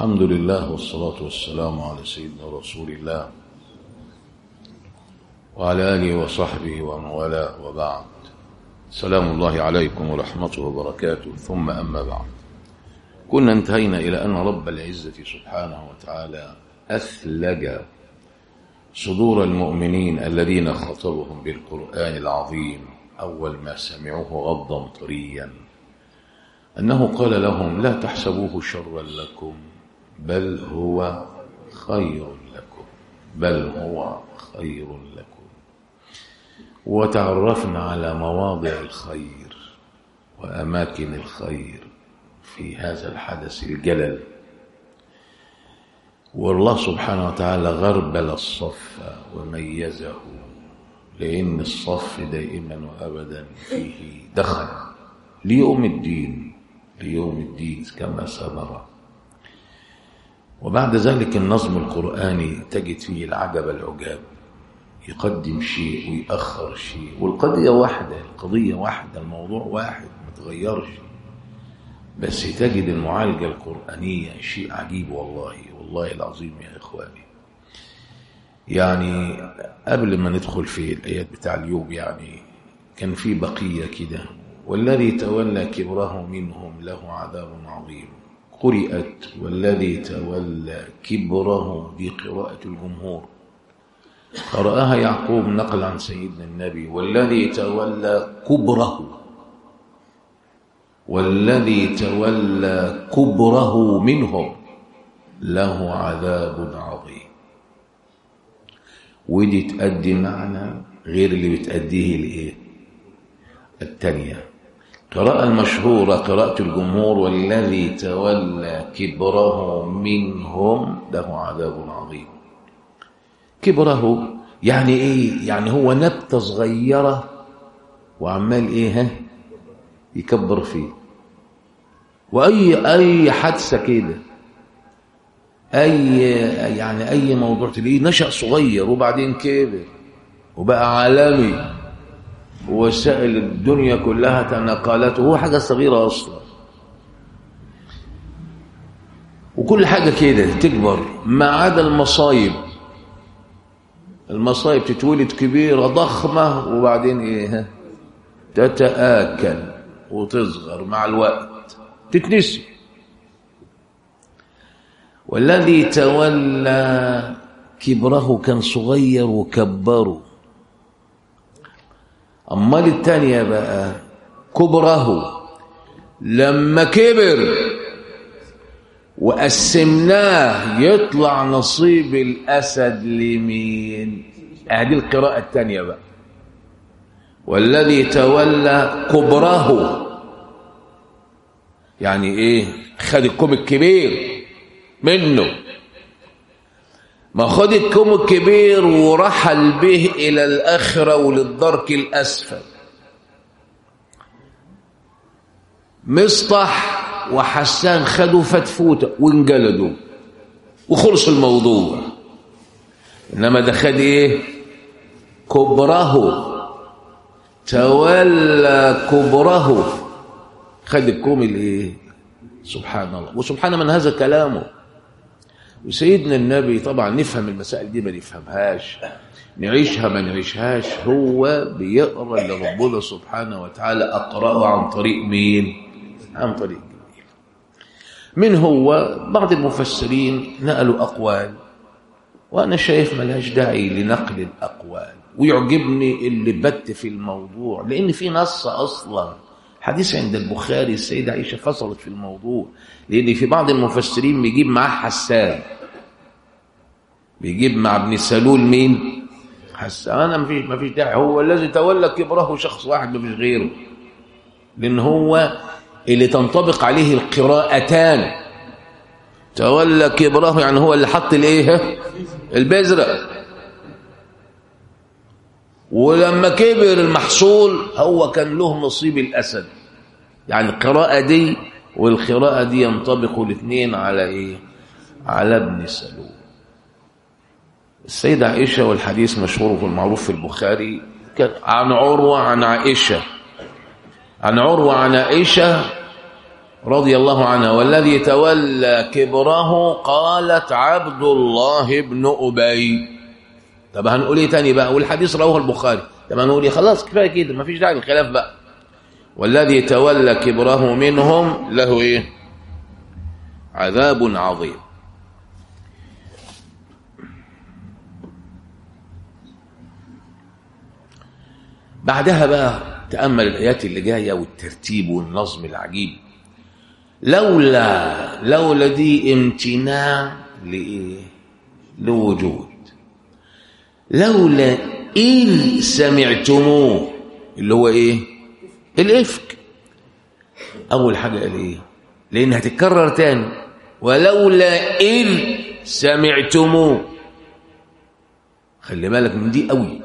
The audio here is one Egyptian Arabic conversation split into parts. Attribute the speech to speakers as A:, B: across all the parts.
A: الحمد لله والصلاة والسلام على سيدنا رسول الله وعلى آله وصحبه ومن والاه وبعد سلام الله عليكم ورحمته وبركاته ثم أما بعد كنا انتهينا إلى أن رب العزة سبحانه وتعالى أثلج صدور المؤمنين الذين خطبهم بالقرآن العظيم أول ما سمعوه غضا طريا أنه قال لهم لا تحسبوه شرا لكم بل هو خير لكم بل هو خير لكم وتعرفنا على مواضع الخير وأماكن الخير في هذا الحدث الجلل والله سبحانه وتعالى غربل الصف وميزه لأن الصف دائما وأبدا فيه دخل ليوم الدين ليوم الدين كما سبق وبعد ذلك النظم القرآني تجد فيه العجب العجاب يقدم شيء ويأخر شيء والقضية واحدة القضية واحدة الموضوع واحد ما تغيرش بس تجد المعالجة القرآنية شيء عجيب والله والله العظيم يا إخواني يعني قبل ما ندخل في الآيات بتاع اليوم يعني كان في بقية كده والذي تولى كبره منهم له عذاب عظيم قرئت والذي تولى كبره بقراءة الجمهور قرأها يعقوب نقل عن سيدنا النبي والذي تولى كبره والذي تولى كبره منهم له عذاب عظيم ودي تأدي معنى غير اللي بتأديه الايه التانية قراءة المشهورة قراءة الجمهور والذي تولى كبره منهم له عذاب عظيم كبره يعني ايه يعني هو نبتة صغيرة وعمال ايه ها يكبر فيه واي اي حادثة كده اي يعني اي موضوع تلاقيه نشأ صغير وبعدين كبر وبقى عالمي ووسائل الدنيا كلها تنقلته هو حاجة صغيرة أصلا وكل حاجة كده تكبر ما عدا المصايب المصايب تتولد كبيرة ضخمة وبعدين ايه تتآكل وتصغر مع الوقت تتنسي والذي تولى كبره كان صغير وكبره أمال التانية بقى كبره لما كبر وقسمناه يطلع نصيب الأسد لمين هذه القراءة التانية بقى والذي تولى كبره يعني ايه خد الكوم الكبير منه ما خد الكوم الكبير ورحل به إلى الآخرة وللدرك الأسفل مصطح وحسان خدوا فتفوتة وانجلدوا وخلص الموضوع إنما ده خد إيه كبره تولى كبره خد الكوم الإيه سبحان الله وسبحان من هذا كلامه وسيدنا النبي طبعا نفهم المسائل دي ما نفهمهاش نعيشها ما نعيشهاش هو بيقرا اللي ربنا سبحانه وتعالى اقراه عن طريق مين عن طريق جبريل من هو بعض المفسرين نقلوا اقوال وانا شايف ملهاش داعي لنقل الاقوال ويعجبني اللي بت في الموضوع لان في نص اصلا حديث عند البخاري السيدة عائشة فصلت في الموضوع لأن في بعض المفسرين بيجيب معاه حسان بيجيب مع ابن سلول مين حسان أنا مفيش مفيش داعي هو الذي تولى كبره شخص واحد مفيش غيره لأن هو اللي تنطبق عليه القراءتان تولى كبره يعني هو اللي حط الايه البذره ولما كبر المحصول هو كان له نصيب الأسد يعني القراءة دي والقراءة دي ينطبق الاثنين على إيه على ابن سلول السيدة عائشة والحديث مشهور والمعروف في البخاري كان عن عروة عن عائشة عن عروة عن عائشة رضي الله عنها والذي تولى كبره قالت عبد الله بن أبي طب هنقول ايه تاني بقى والحديث رواه البخاري طب هنقول ايه خلاص كفايه كده مفيش داعي للخلاف بقى والذي تولى كبره منهم له ايه عذاب عظيم بعدها بقى تأمل الآيات اللي جاية والترتيب والنظم العجيب لولا لولا دي امتناع لإيه لوجود لولا إن سمعتموه اللي هو إيه الإفك أول حاجة قال إيه لأن هتتكرر تاني ولولا إن سمعتموه خلي بالك من دي قوي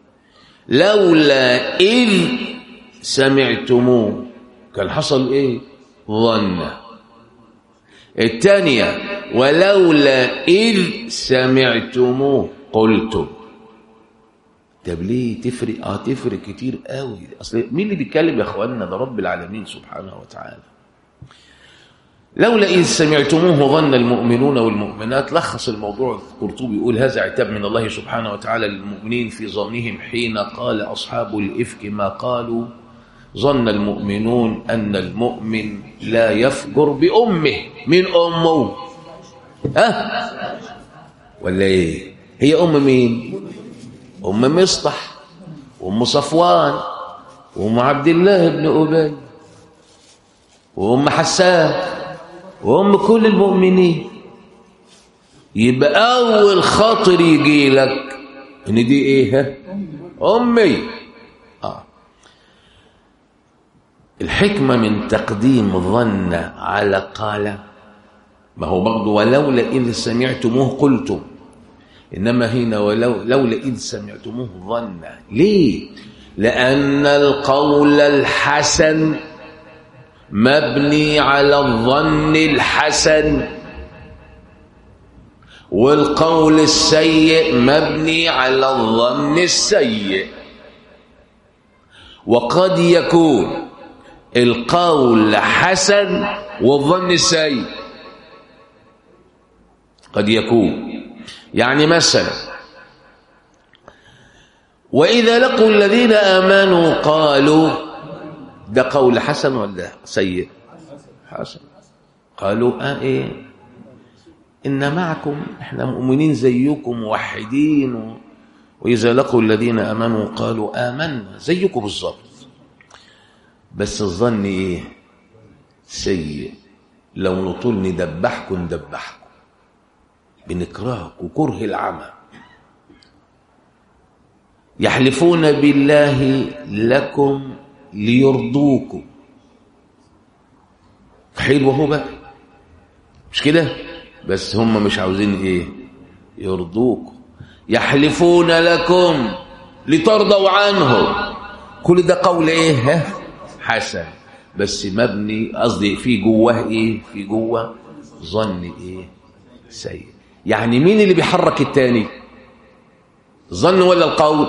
A: لولا إن سمعتموه كان حصل إيه ظن الثانية ولولا إذ سمعتموه قلتم طب ليه تفرق اه تفرق كتير قوي اصل مين اللي بيتكلم يا اخواننا ده رب العالمين سبحانه وتعالى لولا إذ سمعتموه ظن المؤمنون والمؤمنات لخص الموضوع القرطبي يقول هذا عتاب من الله سبحانه وتعالى للمؤمنين في ظنهم حين قال أصحاب الإفك ما قالوا ظن المؤمنون أن المؤمن لا يفجر بأمه من أمه ها ولا إيه هي أم مين أم مصطح وأم صفوان وأم عبد الله بن أبي وأم حسان وأم كل المؤمنين يبقى أول خاطر يجي لك إن دي إيه ها أمي آه. الحكمة من تقديم ظن على قال ما هو برضه ولولا إذ سمعتموه قلتم إنما هنا ولو لولا إذ سمعتموه ظن ليه لأن القول الحسن مبني على الظن الحسن والقول السيء مبني على الظن السيء وقد يكون القول حسن والظن سيء قد يكون يعني مثلا وإذا لقوا الذين آمنوا قالوا ده قول حسن ولا سيء حسن قالوا آه إيه إن معكم إحنا مؤمنين زيكم موحدين و... وإذا لقوا الذين آمنوا قالوا آمنا زيكم بالظبط بس الظن إيه سيء لو نطول ندبحكم ندبحكم بنكرهكم كره العمى يحلفون بالله لكم ليرضوكم حلو هو بقى مش كده بس هم مش عاوزين ايه يرضوكم يحلفون لكم لترضوا عنهم كل ده قول ايه حسن بس مبني قصدي في جواه ايه في جوه ظن ايه سيء يعني مين اللي بيحرك التاني الظن ولا القول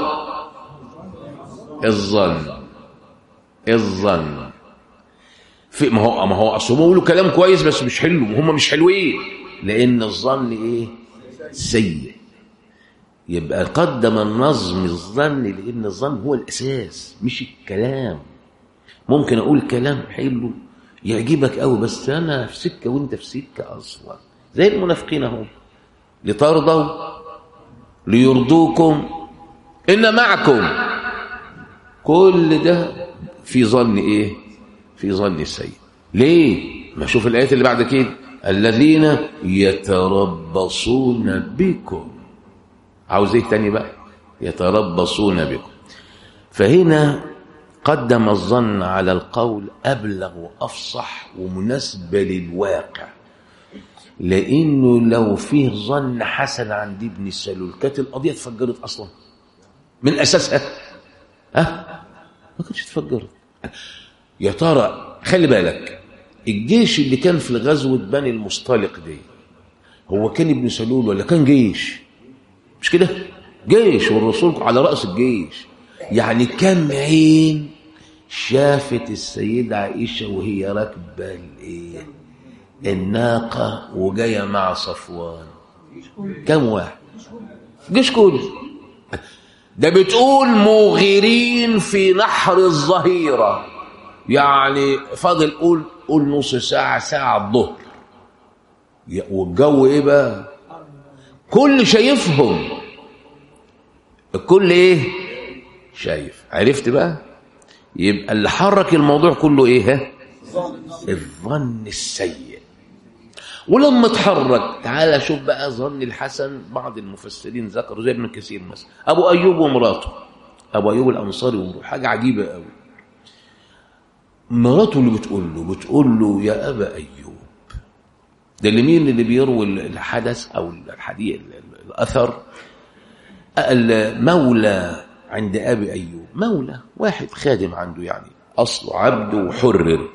A: الظن الظن في ما هو ما هو اصل بيقولوا كلام كويس بس مش حلو وهم مش حلوين لان الظن ايه سيء يبقى قدم النظم الظن لان الظن هو الاساس مش الكلام ممكن اقول كلام حلو يعجبك قوي بس انا في سكه وانت في سكه اصلا زي المنافقين اهو لترضوا ليرضوكم ان معكم كل ده في ظن ايه في ظن السيء ليه ما شوف الايات اللي بعد كده الذين يتربصون بكم عاوز ايه تاني بقى يتربصون بكم فهنا قدم الظن على القول ابلغ وافصح ومناسبه للواقع لانه لو فيه ظن حسن عند ابن السلول كانت القضيه اتفجرت اصلا من اساسها ها ما كانتش اتفجرت يا ترى خلي بالك الجيش اللي كان في غزوه بني المصطلق دي هو كان ابن سلول ولا كان جيش مش كده جيش والرسول على راس الجيش يعني كم عين شافت السيدة عائشة وهي راكبة الايه الناقة وجاية مع صفوان كم واحد جيش كله ده بتقول موغرين في نحر الظهيرة يعني فاضل قول قول نص ساعة ساعة الظهر يا- والجو ايه بقى كل شايفهم الكل ايه شايف عرفت بقى يبقى اللي حرك الموضوع كله ايه ها الظن السيء ولما اتحرك تعالى شوف بقى ظن الحسن بعض المفسرين ذكروا زي ابن كثير مثلا ابو ايوب ومراته ابو ايوب الانصاري ومراته حاجه عجيبه قوي مراته اللي بتقول له بتقول له يا ابا ايوب ده اللي مين اللي بيروي الحدث او الحديث الاثر المولى عند ابي ايوب مولى واحد خادم عنده يعني اصله عبد وحرر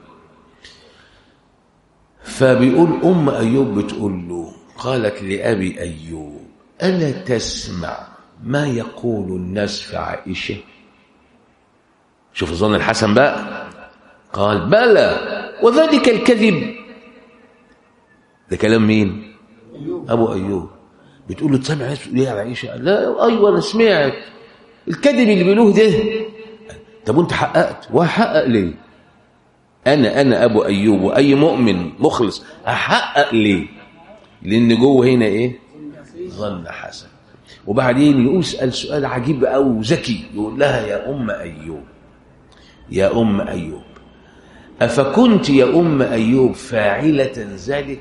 A: فبيقول ام ايوب بتقول له قالت لابي ايوب الا تسمع ما يقول الناس في عائشه شوف ظن الحسن بقى قال بلى وذلك الكذب ده كلام مين ابو ايوب بتقول له تسمع ناس بتقول ايه على عائشه لا ايوه انا سمعت الكذب اللي بيقولوه ده طب وانت حققت وهحقق ليه انا انا ابو ايوب واي مؤمن مخلص احقق ليه لان جوه هنا ايه ظن حسن وبعدين يسال سؤال عجيب قوي وذكي يقول لها يا ام ايوب يا ام ايوب افكنت يا ام ايوب فاعله ذلك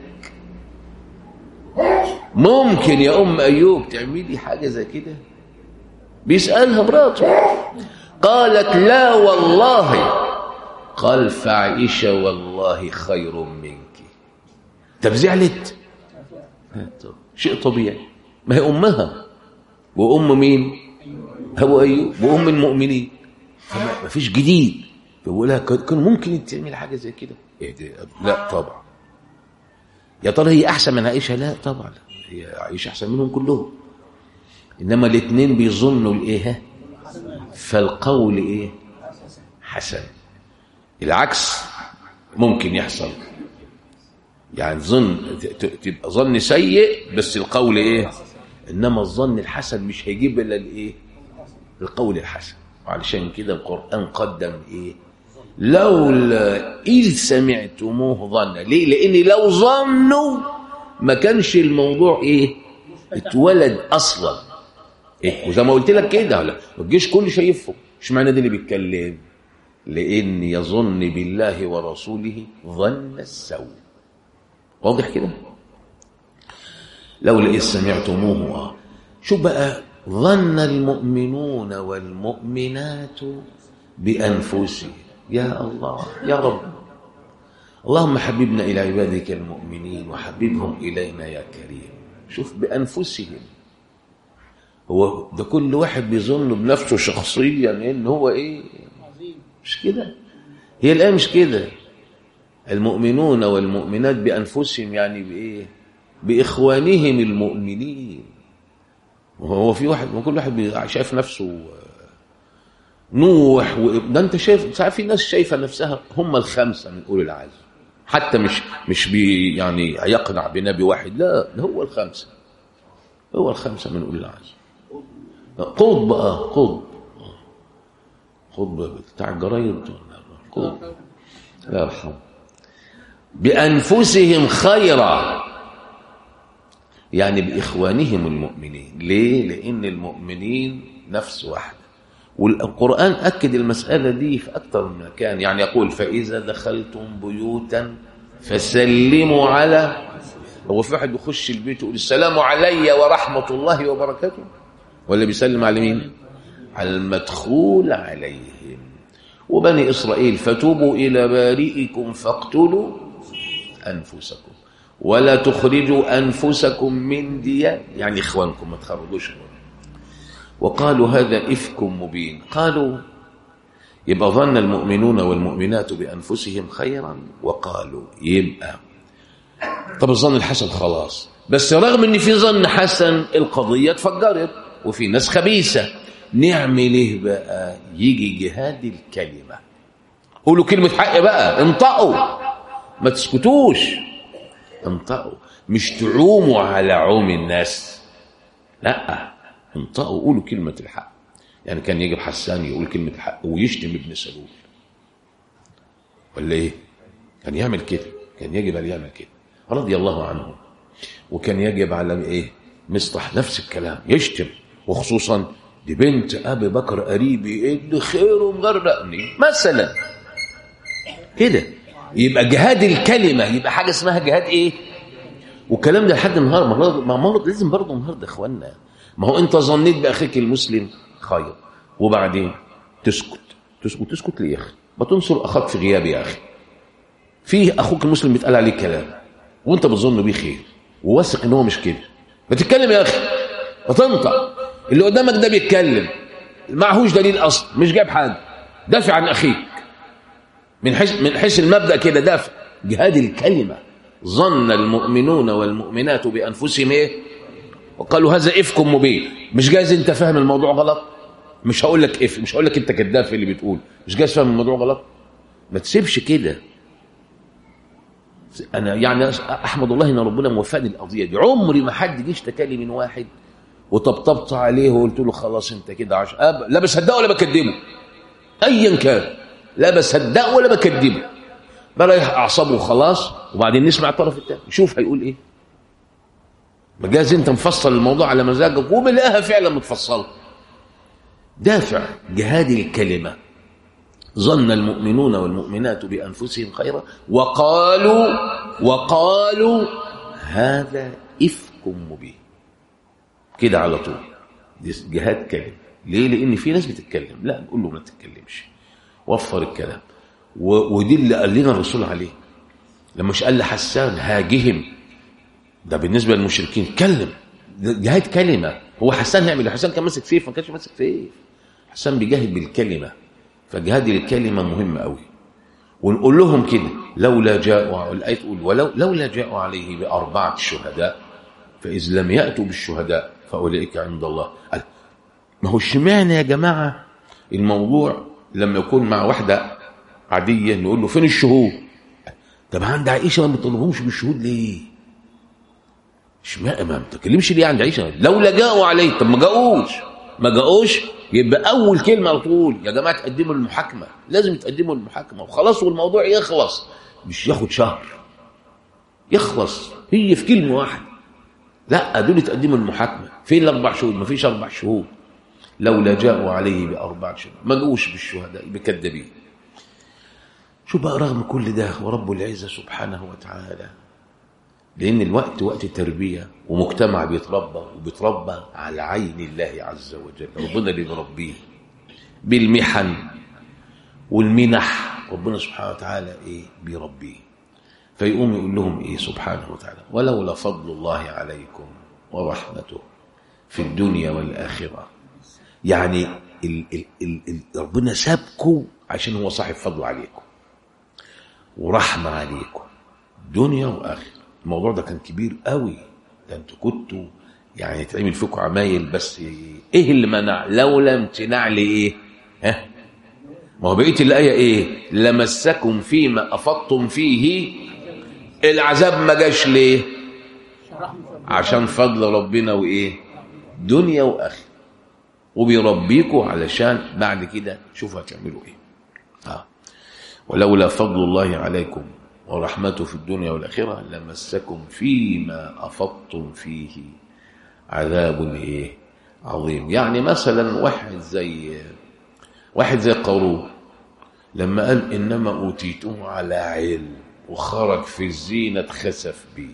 A: ممكن يا ام ايوب تعملي حاجه زي كده بيسالها مراته قالت لا والله قال فعائشه والله خير منك طب زعلت شيء طبيعي ما هي امها وام مين ابو ايوب وام المؤمنين فما فيش جديد بقول لها كان ممكن تعمل حاجه زي كده إيه ده؟ لا طبعا يا ترى هي احسن من عائشه لا طبعا هي عائشه احسن منهم كلهم انما الاثنين بيظنوا الايه فالقول ايه حسن العكس ممكن يحصل يعني ظن تبقى ظن سيء بس القول ايه انما الظن الحسن مش هيجيب الا الايه القول الحسن وعلشان كده القران قدم ايه لولا اذ سمعتموه ظن ليه لان لو ظنوا ما كانش الموضوع ايه اتولد اصلا إيه؟ وزي ما قلت لك كده لا الجيش كله شايفه مش معنى ده اللي بيتكلم لان يظن بالله ورسوله ظن السوء واضح كده لولا إذ سمعتموه آه. شو بقى ظن المؤمنون والمؤمنات بأنفسهم يا الله يا رب اللهم حببنا إلى عبادك المؤمنين وحببهم إلينا يا كريم شوف بأنفسهم هو ده كل واحد بيظن بنفسه شخصيا ان هو ايه مش كده هي الآن مش كده المؤمنون والمؤمنات بأنفسهم يعني بإيه بإخوانهم المؤمنين وهو في واحد ما كل واحد شايف نفسه نوح و... ده انت شايف ساعات في ناس شايفه نفسها هم الخمسه من اولي العزم حتى مش مش بي يعني يقنع بنبي واحد لا ده هو الخمسه هو الخمسه من اولي العزم قطب اه قطب قطب بتاع الجرايد قطب لا يرحمه بأنفسهم خيرا يعني بإخوانهم المؤمنين ليه؟ لأن المؤمنين نفس واحدة والقرآن أكد المسألة دي في أكثر من مكان يعني يقول فإذا دخلتم بيوتا فسلموا على هو في واحد بيخش البيت يقول السلام علي ورحمة الله وبركاته ولا بيسلم على مين؟ على المدخول عليهم وبني إسرائيل فتوبوا إلى بارئكم فاقتلوا أنفسكم ولا تخرجوا أنفسكم من ديار يعني إخوانكم ما تخرجوش وقالوا هذا إفك مبين قالوا يبقى ظن المؤمنون والمؤمنات بأنفسهم خيرا وقالوا يبقى طب الظن الحسن خلاص بس رغم ان في ظن حسن القضية اتفجرت وفي ناس خبيثة نعمل ايه بقى يجي جهاد الكلمة قولوا كلمة حق بقى انطقوا ما تسكتوش انطقوا مش تعوموا على عوم الناس لا انطقوا قولوا كلمة الحق يعني كان يجب حسان يقول كلمة الحق ويشتم ابن سلول ولا ايه كان يعمل كده كان يجب ان يعمل كده رضي الله عنه وكان يجب على ايه مصطح نفس الكلام يشتم وخصوصا دي بنت ابي بكر قريبي اللي خيره مغرقني مثلا كده يبقى جهاد الكلمه يبقى حاجه اسمها جهاد ايه والكلام ده لحد النهارده ما هو ما لازم برضه النهارده يا اخوانا ما هو انت ظنيت باخيك المسلم خير وبعدين تسكت تسكت تسكت ليه يا اخي ما تنصر اخاك في غيابي يا اخي في اخوك المسلم بيتقال عليه كلام وانت بتظن بيه خير وواثق ان هو مش كده ما تتكلم يا اخي ما تنطق اللي قدامك ده بيتكلم معهوش دليل اصلا مش جايب حاجه دافع عن اخيك من حيث من حيث المبدا كده دافع جهاد الكلمه ظن المؤمنون والمؤمنات بانفسهم ايه وقالوا هذا افك مبين مش جايز انت فاهم الموضوع غلط مش هقول لك اف مش هقول لك انت كذاب في اللي بتقول مش جايز فاهم الموضوع غلط ما تسيبش كده انا يعني احمد الله ان ربنا موفقني القضيه دي عمري ما حد جه اشتكى لي من واحد وطبطبت عليه وقلت له خلاص انت كده عش... أب... لا بصدقه ولا بكذبه ايا كان لا بصدقه ولا بكذبه بريح اعصابه وخلاص وبعدين نسمع الطرف الثاني شوف هيقول ايه مجاز انت مفصل الموضوع على مزاجك وبلاقيها فعلا متفصله دافع جهاد الكلمه ظن المؤمنون والمؤمنات بانفسهم خيرا وقالوا وقالوا هذا افك مبين كده على طول دي جهاد كلمه ليه لان في ناس بتتكلم لا نقول له ما تتكلمش وفر الكلام ودي اللي قال لنا الرسول عليه لما مش قال لحسان هاجهم ده بالنسبه للمشركين كلم جهاد كلمه هو حسان يعمل حسان كان ماسك سيف ما كانش ماسك سيف حسان بيجاهد بالكلمه فجهاد الكلمه مهم قوي ونقول لهم كده لولا جاءوا الايه تقول ولو لولا جاءوا عليه باربعه شهداء فاذ لم ياتوا بالشهداء فاولئك عند الله قال ما هو اشمعنى يا جماعه الموضوع لما يكون مع واحده عاديه نقول له فين الشهود طب عند عائشه ما بتطلبهمش بالشهود ليه اشمعنى ما بتكلمش ليه عند عائشه لولا جاءوا عليه طب ما جاؤوش ما جاؤوش يبقى اول كلمه على طول يا جماعه تقدموا المحاكمه لازم تقدموا المحاكمه وخلاص والموضوع يخلص مش ياخد شهر يخلص هي في كلمه واحده لا دول تقدموا المحاكمه فين الاربع شهود ما فيش اربع شهود لولا جاءوا عليه باربع شهود ما جوش بالشهداء بكذابين شو بقى رغم كل ده ورب العزه سبحانه وتعالى لان الوقت وقت تربيه ومجتمع بيتربى وبيتربى على عين الله عز وجل ربنا اللي بيربيه بالمحن والمنح ربنا سبحانه وتعالى ايه بيربيه فيقوم يقول لهم ايه سبحانه وتعالى ولولا فضل الله عليكم ورحمته في الدنيا والاخره يعني ال ال ال ال ربنا سابكم عشان هو صاحب فضل عليكم ورحمه عليكم دنيا واخره الموضوع ده كان كبير قوي ده انتوا كنتوا يعني يتعمل فيكم عمايل بس ايه اللي منع لولا امتناع لايه ها ما هو بقيه الايه ايه لمسكم فيما افضتم فيه العذاب ما جاش ليه عشان فضل ربنا وايه دنيا واخره وبيربيكوا علشان بعد كده شوفوا هتعملوا ايه اه ولولا فضل الله عليكم ورحمته في الدنيا والآخرة لمسكم فيما أفضتم فيه عذاب إيه عظيم يعني مثلا واحد زي واحد زي قارون لما قال إنما أوتيته على علم وخرج في الزينة خسف بيه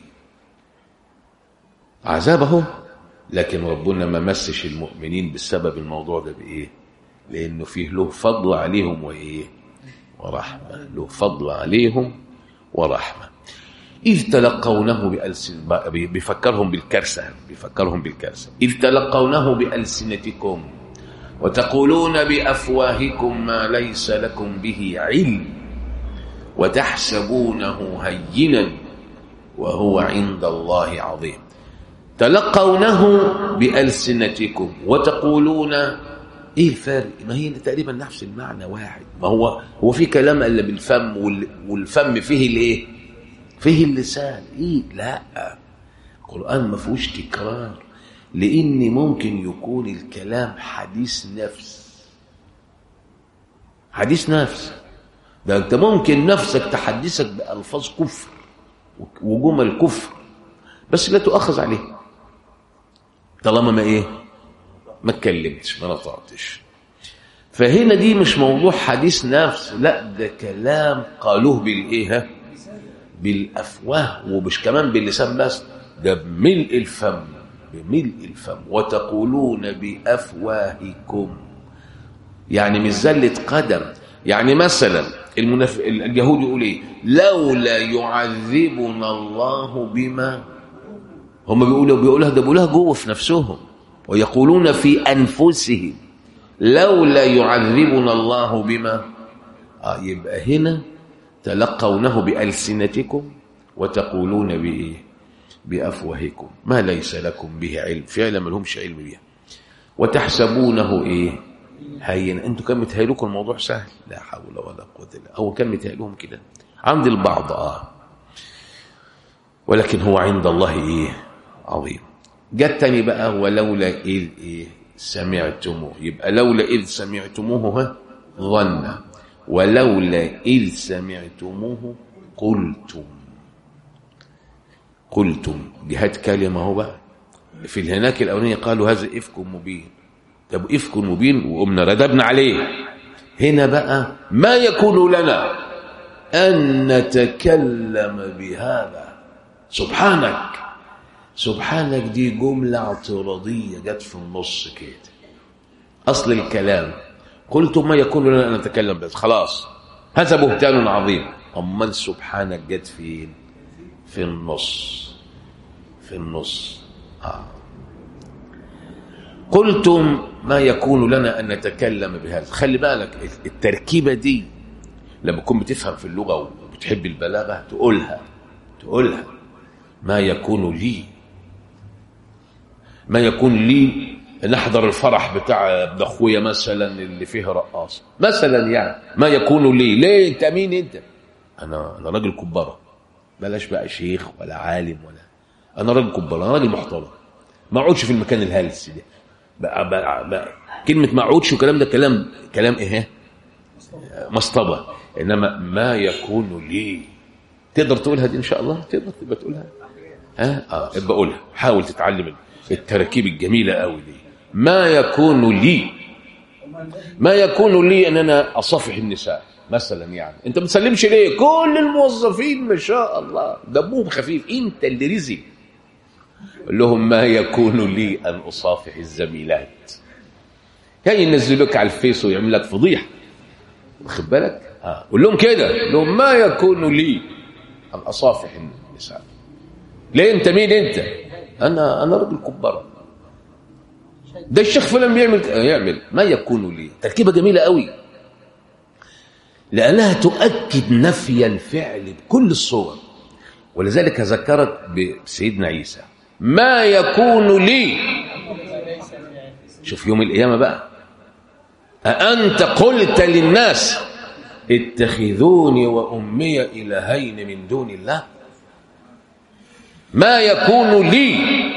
A: عذابه لكن ربنا ما مسش المؤمنين بسبب الموضوع ده بإيه لأنه فيه له فضل عليهم وإيه ورحمة له فضل عليهم ورحمة إذ تلقونه بألسن بيفكرهم بالكارثة بيفكرهم بالكارثة إذ تلقونه بألسنتكم وتقولون بأفواهكم ما ليس لكم به علم وتحسبونه هينا وهو عند الله عظيم تلقونه بألسنتكم وتقولون ايه الفرق ما هي تقريبا نفس المعنى واحد ما هو هو في كلام الا بالفم وال- والفم فيه الايه فيه اللسان ايه لا القران ما فيهوش تكرار لان ممكن يكون الكلام حديث نفس حديث نفس ده انت ممكن نفسك تحدثك بالفاظ كفر وجمل كفر بس لا تؤخذ عليه طالما ما ايه ما اتكلمتش ما نطقتش فهنا دي مش موضوع حديث نفس لا ده كلام قالوه بالايه ها؟ بالافواه ومش كمان باللسان بس ده بملء الفم بملء الفم وتقولون بافواهكم يعني مش زلة قدم يعني مثلا المنف... اليهود يقول ايه لولا يعذبنا الله بما هم بيقولوا بيقولها ده بيقولها جوه في نفسهم ويقولون في انفسهم لولا يعذبنا الله بما آه يبقى هنا تلقونه بألسنتكم وتقولون بإيه بأفواهكم ما ليس لكم به علم فعلا ما لهمش علم بها وتحسبونه إيه هين انتوا كان متهيألكم الموضوع سهل لا حول ولا قوة الا او كان متهيألهم كده عند البعض اه ولكن هو عند الله ايه عظيم جت تاني بقى ولولا اذ ايه سمعتموه يبقى لولا اذ سمعتموه ها ظن ولولا اذ سمعتموه قلتم قلتم جهات كلمه اهو بقى في هناك الاولانيه قالوا هذا افك مبين طب افك مبين وقمنا ردبنا عليه هنا بقى ما يكون لنا ان نتكلم بهذا سبحانك سبحانك دي جمله اعتراضيه جت في النص كده اصل الكلام قلت ما يكون لنا ان نتكلم بس خلاص هذا بهتان عظيم اما سبحانك جت فين في النص في النص آه. قلتم ما يكون لنا ان نتكلم بهذا خلي بالك التركيبه دي لما تكون بتفهم في اللغه وبتحب البلاغه تقولها تقولها ما يكون لي ما يكون لي نحضر الفرح بتاع ابن اخويا مثلا اللي فيه رقاصه مثلا يعني ما يكون لي ليه انت مين انت انا انا راجل كباره بلاش بقى شيخ ولا عالم ولا انا راجل كباره انا راجل محترم ما اقعدش في المكان الهلس ده بقى بقى بقى كلمه ما اقعدش وكلام ده كلام كلام ايه مصطبه انما ما يكون لي تقدر تقولها دي ان شاء الله تقدر تبقى تقولها ها اه ابقى قولها حاول تتعلم التركيب الجميله قوي دي ما يكون لي ما يكون لي ان انا اصافح النساء مثلا يعني انت ما بتسلمش ليه كل الموظفين ما شاء الله دمهم خفيف انت اللي رزق قول لهم ما يكون لي ان اصافح الزميلات يعني ينزلوك على الفيس ويعمل لك فضيحه واخد بالك اه قول لهم كده قول لهم ما يكون لي ان اصافح النساء ليه انت مين انت انا انا راجل كبار ده الشيخ فلان بيعمل يعمل ما يكون لي تركيبه جميله قوي لانها تؤكد نفي الفعل بكل الصور ولذلك ذكرت بسيدنا عيسى ما يكون لي شوف يوم القيامه بقى أأنت قلت للناس اتخذوني وأمي إلهين من دون الله ما يكون لي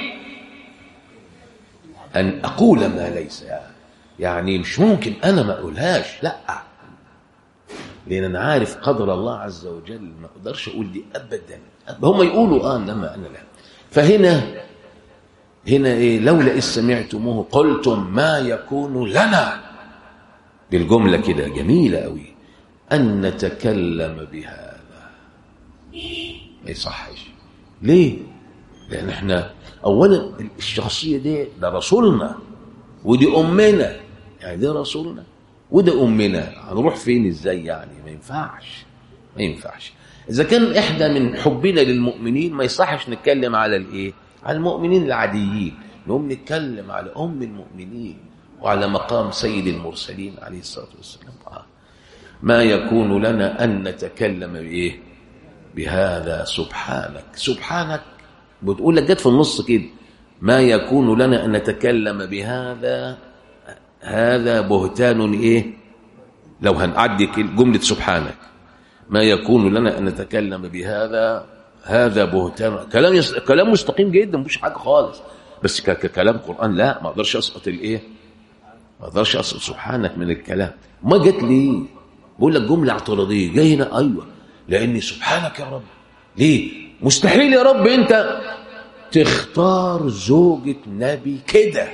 A: أن أقول ما ليس يعني مش ممكن أنا ما أقولهاش لا لأن أنا عارف قدر الله عز وجل ما أقدرش أقول دي أبدا هم يقولوا آه إنما أنا لا فهنا هنا إيه لولا إذ سمعتموه قلتم ما يكون لنا دي الجملة كده جميلة قوي أن نتكلم بهذا ما يصحش ليه؟ لأن احنا أولا الشخصية دي ده رسولنا ودي أمنا يعني ده رسولنا وده أمنا هنروح فين إزاي يعني ما ينفعش ما ينفعش إذا كان إحنا من حبنا للمؤمنين ما يصحش نتكلم على الإيه؟ على المؤمنين العاديين نقوم نتكلم على أم المؤمنين وعلى مقام سيد المرسلين عليه الصلاة والسلام آه. ما يكون لنا أن نتكلم بإيه بهذا سبحانك سبحانك بتقول لك جت في النص كده ما يكون لنا أن نتكلم بهذا هذا بهتان ايه لو هنعدي جمله سبحانك ما يكون لنا ان نتكلم بهذا هذا بهتان كلام يس... كلام مستقيم جدا مفيش حاجه خالص بس ك... ككلام قران لا ما اقدرش اسقط الايه ما اقدرش اسقط سبحانك من الكلام ما جت ليه بقول لك جمله اعتراضيه جاي هنا ايوه لاني سبحانك يا رب ليه مستحيل يا رب انت تختار زوجة نبي كده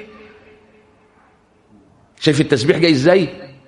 A: شايف التسبيح جاي ازاي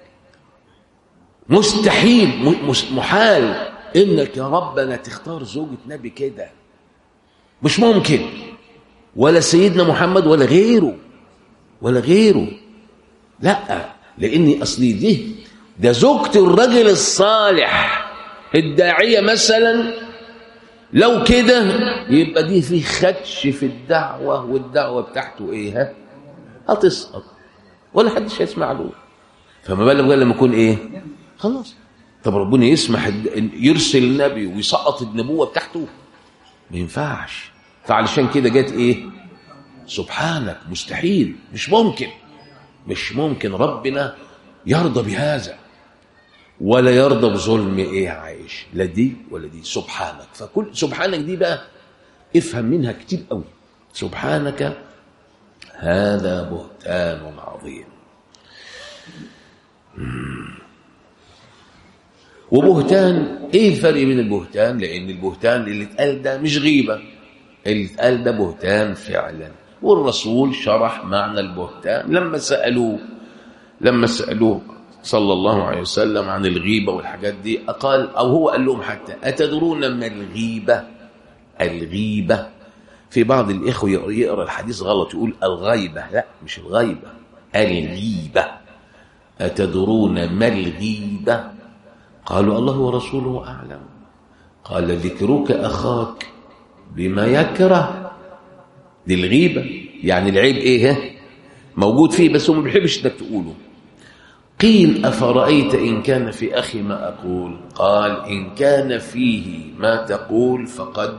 A: مستحيل محال انك يا ربنا تختار زوجة نبي كده مش ممكن ولا سيدنا محمد ولا غيره ولا غيره لا لاني اصلي دي ده زوجة الرجل الصالح الداعية مثلا لو كده يبقى دي في خدش في الدعوة والدعوة بتاعته ايه ها هتسقط ولا حدش هيسمع له فما بالك بقى لما يكون ايه خلاص طب ربنا يسمح يرسل النبي ويسقط النبوة بتاعته ما ينفعش فعلشان كده جت ايه سبحانك مستحيل مش ممكن مش ممكن ربنا يرضى بهذا ولا يرضى بظلم ايه عايش لا دي ولا دي سبحانك فكل سبحانك دي بقى افهم منها كتير قوي سبحانك هذا بهتان عظيم وبهتان ايه الفرق بين البهتان لان البهتان اللي اتقال ده مش غيبه اللي اتقال ده بهتان فعلا والرسول شرح معنى البهتان لما سالوه لما سالوه صلى الله عليه وسلم عن الغيبة والحاجات دي قال أو هو قال لهم حتى أتدرون ما الغيبة الغيبة في بعض الإخوة يقرأ الحديث غلط يقول الغيبة لا مش الغيبة الغيبة أتدرون ما الغيبة قالوا الله ورسوله أعلم قال ذكرك أخاك بما يكره دي الغيبة يعني العيب إيه موجود فيه بس هو ما بيحبش انك تقوله قيل أفرأيت إن كان في أخي ما أقول قال إن كان فيه ما تقول فقد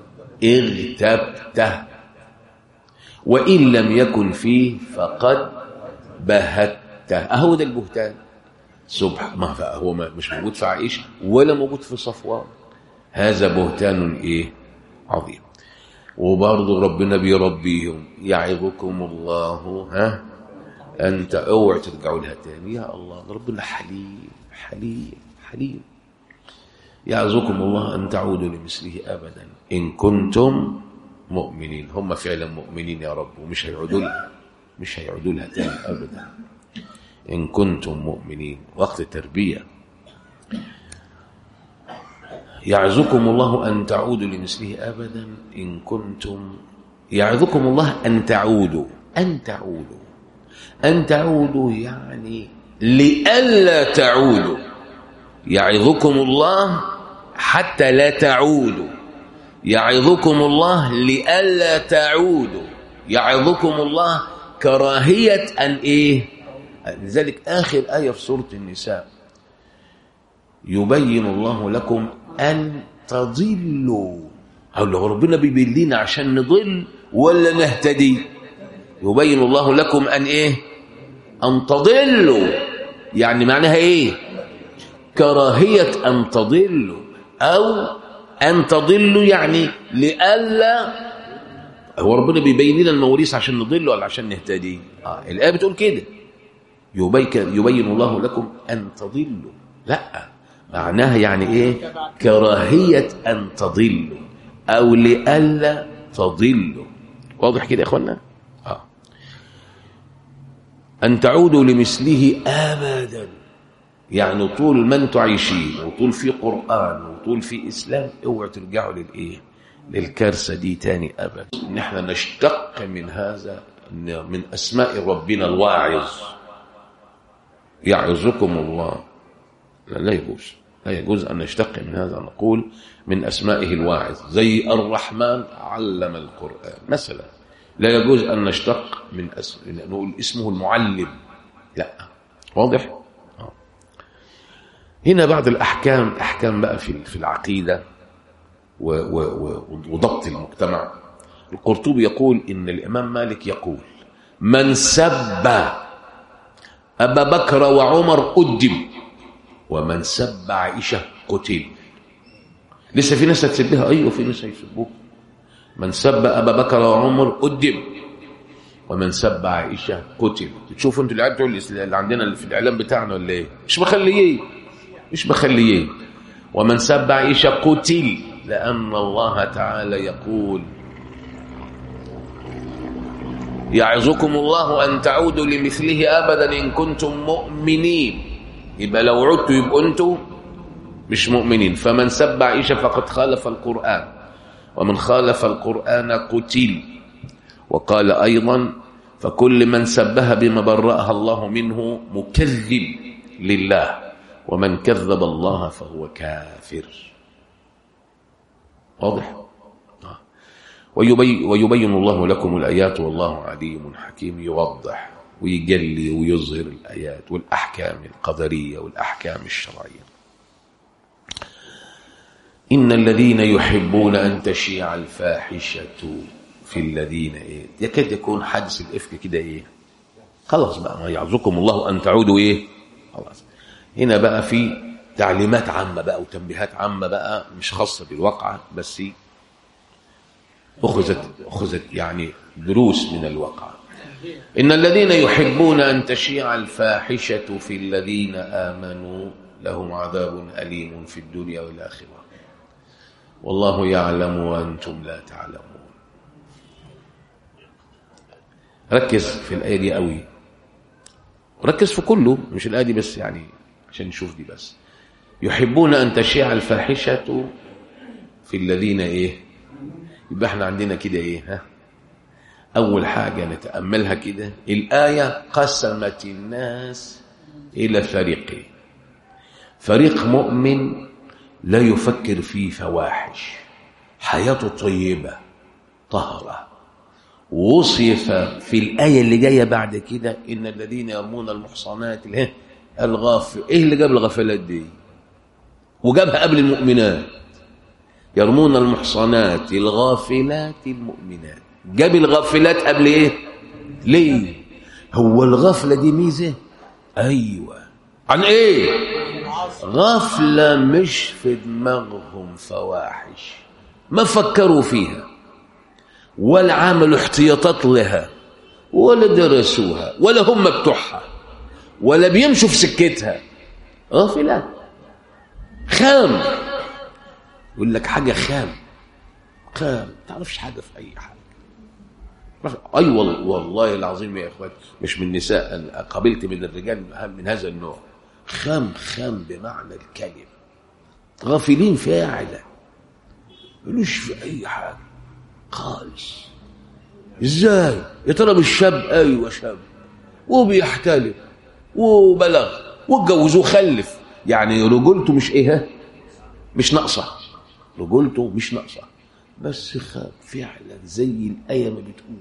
A: اغتبته وإن لم يكن فيه فقد بهته أهو ده البهتان سبح ما هو مش موجود في عائشة ولا موجود في صفوان هذا بهتان إيه عظيم وبرضه ربنا بيربيهم يعظكم الله ها انت اوعى ترجعوا لها تاني يا الله ربنا حليم حليم حليم يعظكم الله ان تعودوا لمثله ابدا ان كنتم مؤمنين هم فعلا مؤمنين يا رب ومش هيعودوا لها مش هيعودوا لها تاني ابدا ان كنتم مؤمنين وقت التربيه يعظكم الله ان تعودوا لمثله ابدا ان كنتم يعظكم الله ان تعودوا ان تعودوا أن تعودوا يعني لئلا تعودوا يعظكم الله حتى لا تعودوا يعظكم الله لئلا تعودوا يعظكم الله كراهية أن إيه لذلك آخر آية في سورة النساء يبين الله لكم أن تضلوا أو لو ربنا بيبين لنا عشان نضل ولا نهتدي يبين الله لكم أن إيه أن تضلوا يعني معناها إيه كراهية أن تضلوا أو أن تضلوا يعني لئلا هو ربنا بيبين لنا المواريث عشان نضل ولا عشان نهتدي آه. الآية بتقول كده يبين الله لكم أن تضلوا لا معناها يعني إيه كراهية أن تضلوا أو لئلا تضلوا واضح كده يا إخوانا آه. أن تعودوا لمثله أبدا يعني طول ما انتم عايشين وطول في قرآن وطول في إسلام اوعوا ترجعوا للإيه للكارثة دي تاني أبدا إن احنا نشتق من هذا من أسماء ربنا الواعظ يعظكم الله لا, لا يجوز لا يجوز أن نشتق من هذا نقول من أسمائه الواعظ زي الرحمن علم القرآن مثلا لا يجوز أن نشتق من اسم نقول اسمه المعلم لا واضح آه. هنا بعض الأحكام أحكام بقى في في العقيدة و و و وضبط المجتمع القرطبي يقول إن الإمام مالك يقول من سب أبا بكر وعمر أدب ومن سب عائشة قتل لسه في ناس هتسبها أيوه في ناس هيسبوه من سب أبا بكر وعمر أدب ومن سب عائشة قتل تشوفوا انتوا العيال بتوع اللي عندنا في الإعلام بتاعنا ولا إيه مش مخليين مش مخليين ومن سب عائشة قتل لأن الله تعالى يقول يعظكم الله أن تعودوا لمثله أبدا إن كنتم مؤمنين يبقى لو عدتوا يبقوا أنتم مش مؤمنين فمن سب عائشة فقد خالف القرآن ومن خالف القرآن قتل وقال أيضا فكل من سبها بما برأها الله منه مكذب لله ومن كذب الله فهو كافر واضح ويبين, ويبين الله لكم الآيات والله عليم حكيم يوضح ويجلي ويظهر الآيات والأحكام القدرية والأحكام الشرعية إن الذين يحبون أن تشيع الفاحشة في الذين إيه يكاد يكون حدث الإفك كده إيه خلاص بقى ما يعظكم الله أن تعودوا إيه خلاص هنا بقى في تعليمات عامة بقى وتنبيهات عامة بقى مش خاصة بالواقعة بس أخذت أخذت يعني دروس من الواقعة إن الذين يحبون أن تشيع الفاحشة في الذين آمنوا لهم عذاب أليم في الدنيا والآخرة والله يعلم وأنتم لا تعلمون ركز في الآية دي قوي ركز في كله مش الآية دي بس يعني عشان نشوف دي بس يحبون أن تشيع الفاحشة في الذين إيه يبقى احنا عندنا كده إيه ها أول حاجة نتأملها كده الآية قسمت الناس إلى فريقين فريق مؤمن لا يفكر في فواحش حياته طيبة طهرة وصف في الآية اللي جاية بعد كده إن الذين يرمون المحصنات الايه الغافل إيه اللي جاب الغفلات دي وجابها قبل المؤمنات يرمون المحصنات الغافلات المؤمنات جاب الغافلات قبل إيه ليه هو الغفلة دي ميزة أيوة عن إيه غفلة مش في دماغهم فواحش ما فكروا فيها ولا عملوا احتياطات لها ولا درسوها ولا هم بتوعها ولا بيمشوا في سكتها غافلات خام يقول لك حاجة خام خام ما تعرفش حاجة في أي حاجة أي أيوة والله العظيم يا إخوان مش من نساء قابلت من الرجال من هذا النوع خام خام بمعنى الكلمة غافلين فاعلة ملوش في أي حاجة خالص ازاي يا ترى مش شاب ايوه شاب وبيحتلم وبلغ واتجوز وخلف يعني رجولته مش ايه مش ناقصه رجولته مش ناقصه بس خاب فعلا زي الايه ما بتقول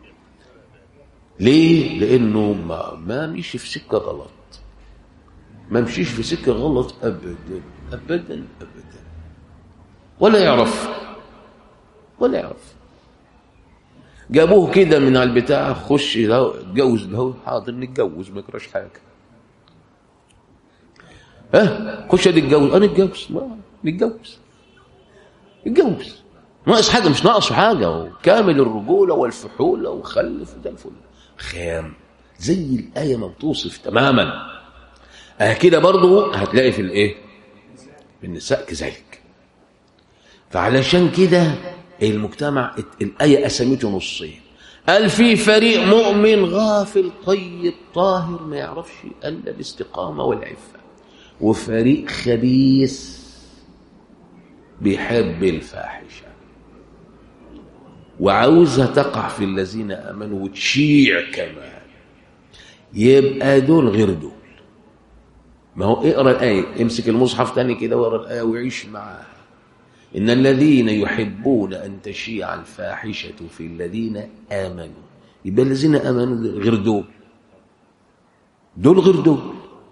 A: ليه لانه ما ما مشي في سكه غلط ما مشيش في سكه غلط ابدا ابدا ابدا ولا يعرف ولا يعرف جابوه كده من على البتاع خش اتجوز له حاضر نتجوز ما يكراش حاجه ها خش نتجوز انا نتجوز نتجوز نتجوز ناقص حاجه مش ناقصه حاجه وكامل الرجوله والفحوله وخلف زي الفل خام زي الايه ما بتوصف تماما اه كده برضه هتلاقي في الايه في النساء كذلك فعلشان كده المجتمع الآية قسمته نصين قال في فريق مؤمن غافل طيب طاهر ما يعرفش إلا الاستقامة والعفة وفريق خبيث بيحب الفاحشة وعاوزها تقع في الذين آمنوا وتشيع كمان يبقى دول غير دول ما هو اقرا الآية امسك المصحف تاني كده واقرا الآية وعيش معاها إن الذين يحبون أن تشيع الفاحشة في الذين آمنوا يبقى الذين آمنوا غير دول دول غير دول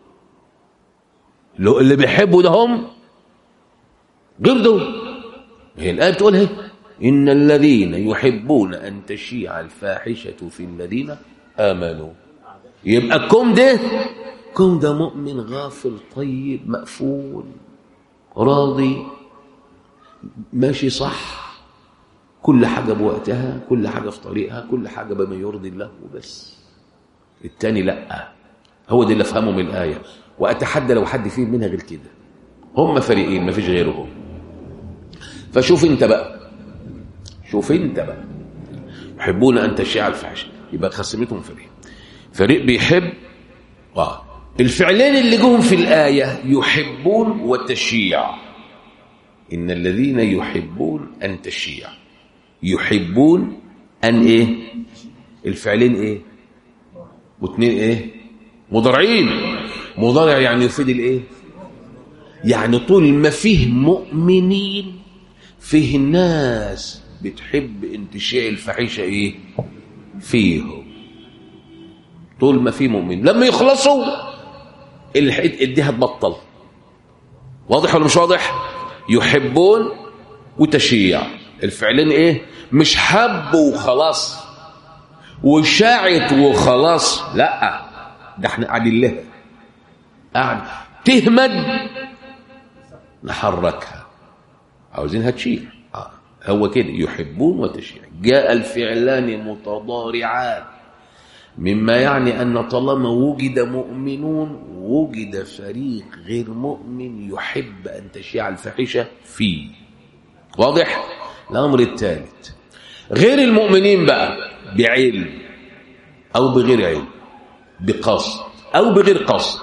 A: لو اللي بيحبوا ده هم غير دول هي الآية بتقول هي إن الذين يحبون أن تشيع الفاحشة في الذين آمنوا يبقى الكم ده كن ده مؤمن غافل طيب مقفول راضي ماشي صح كل حاجة بوقتها كل حاجة في طريقها كل حاجة بما يرضي الله وبس التاني لا هو ده اللي افهمه من الآية وأتحدى لو حد فيه منها غير كده هم فريقين ما فيش غيرهم فشوف انت بقى شوف انت بقى يحبون ان تشيع الفحش يبقى خصمتهم فريق فريق بيحب اه الفعلين اللي جهم في الآية يحبون وتشيع إن الذين يحبون أن تشيع يحبون أن إيه الفعلين إيه واثنين إيه مضارعين مضارع يعني يفيد الإيه يعني طول ما فيه مؤمنين فيه ناس بتحب انتشاء الفحيشة ايه فيهم طول ما فيه مؤمن لما يخلصوا الحيط اديها تبطل واضح ولا مش واضح يحبون وتشيع الفعلين ايه مش حب وخلاص وشاعت وخلاص لا ده احنا قاعدين لها قاعد تهمد نحركها عاوزينها تشيع آه. هو كده يحبون وتشيع جاء الفعلان متضارعان مما يعني أن طالما وجد مؤمنون وجد فريق غير مؤمن يحب أن تشيع الفاحشة فيه واضح؟ الأمر الثالث غير المؤمنين بقى بعلم أو بغير علم بقصد أو بغير قصد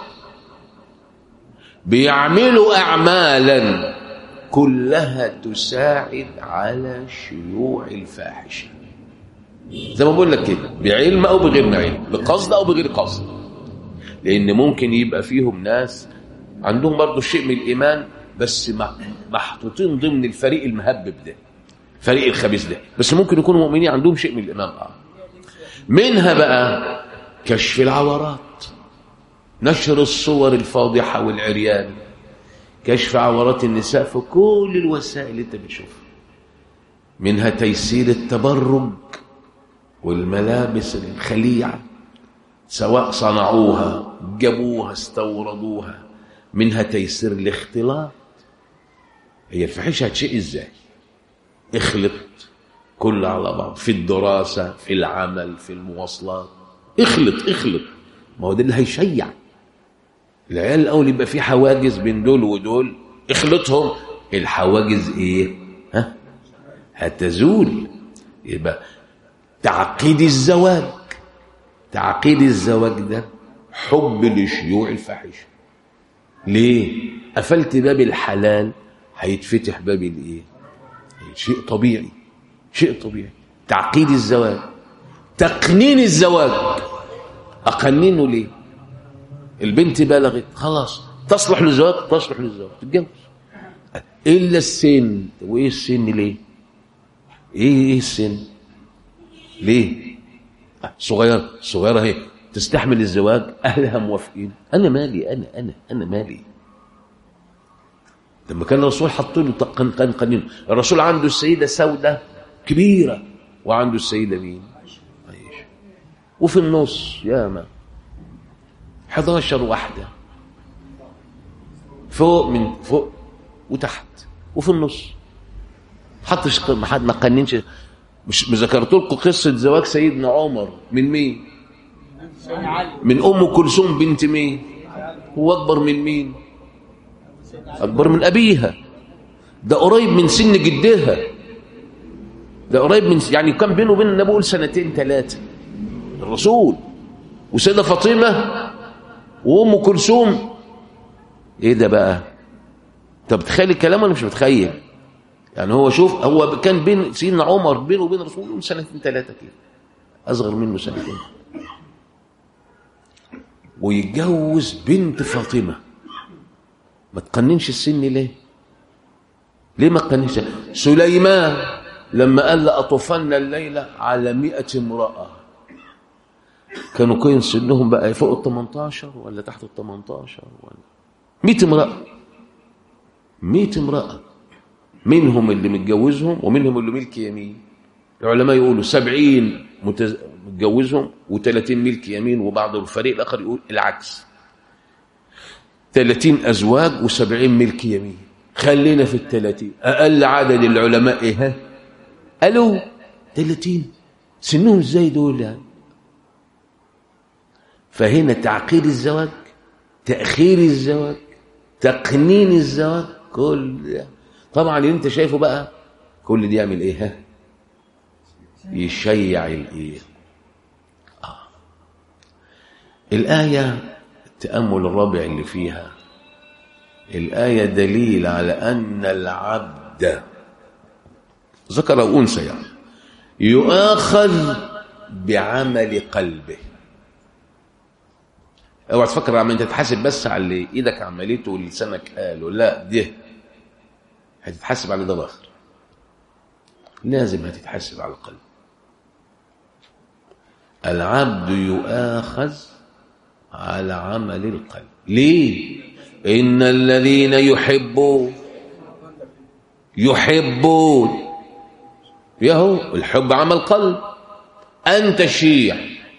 A: بيعملوا أعمالا كلها تساعد على شيوع الفاحشة زي ما بقول لك كده بعلم أو بغير علم بقصد أو بغير قصد لأن ممكن يبقى فيهم ناس عندهم برضو شيء من الإيمان بس محطوطين ضمن الفريق المهبب ده فريق الخبيث ده بس ممكن يكونوا مؤمنين عندهم شيء من الإيمان آه. منها بقى كشف العورات نشر الصور الفاضحة والعريان كشف عورات النساء في كل الوسائل اللي انت بتشوفها منها تيسير التبرج والملابس الخليعة سواء صنعوها جابوها استوردوها منها تيسير الاختلاط هي الفحيشة هتشيء ازاي اخلط كل على بعض في الدراسة في العمل في المواصلات اخلط اخلط ما هو ده اللي هيشيع العيال الاول يبقى في حواجز بين دول ودول اخلطهم الحواجز ايه ها هتزول يبقى تعقيد الزواج تعقيد الزواج ده حب لشيوع الفاحشه ليه قفلت باب الحلال هيتفتح باب الايه شيء طبيعي شيء طبيعي تعقيد الزواج تقنين الزواج اقننه ليه البنت بلغت خلاص تصلح للزواج تصلح للزواج تتجوز الا السن وايه السن ليه ايه ايه السن ليه صغير صغيره اهي تستحمل الزواج اهلها موافقين انا مالي انا انا انا مالي لما كان الرسول حط له قن قن قنين الرسول عنده السيده سوده كبيره وعنده السيده مين عائشه وفي النص يا ما 11 واحدة فوق من فوق وتحت وفي النص حطش ما حد ما قننش مش ذكرت لكم قصة زواج سيدنا عمر من مين من أم كلثوم بنت مين هو أكبر من مين أكبر من أبيها ده قريب من سن جدها ده قريب من يعني كان بينه وبين النبي قول سنتين ثلاثة الرسول وسيدة فاطمة وام كلثوم ايه ده بقى طب بتخيل الكلام ولا مش متخيل يعني هو شوف هو كان بين سيدنا عمر بينه وبين رسول الله سنتين ثلاثه كده اصغر منه سنتين ويتجوز بنت فاطمه ما تقننش السن ليه ليه ما تقننش سليمان لما قال لأطوفن الليلة على مئة امرأة كانوا كوين سنهم بقى فوق ال 18 ولا تحت ال 18 ولا 100 امرأة 100 امرأة منهم اللي متجوزهم ومنهم اللي ملك يمين العلماء يقولوا 70 متز... متجوزهم و30 ملك يمين وبعض الفريق الآخر يقول العكس 30 أزواج و70 ملك يمين خلينا في الثلاثين أقل عدد العلماء إيه ها قالوا 30 سنهم ازاي دول يعني فهنا تعقيد الزواج تأخير الزواج تقنين الزواج كل ده طبعا اللي انت شايفه بقى كل دي يعمل ايه ها يشيع الايه آه. الآية التأمل الرابع اللي فيها الآية دليل على أن العبد ذكر أو أنثى يعني يؤاخذ بعمل قلبه اوعى تفكر عم انت تتحاسب بس على اللي ايدك عملته ولسانك قاله لا ده هتتحاسب على ده الاخر لازم هتتحاسب على القلب العبد يؤاخذ على عمل القلب ليه ان الذين يحبون يحبون يهو الحب عمل قلب ان تشيع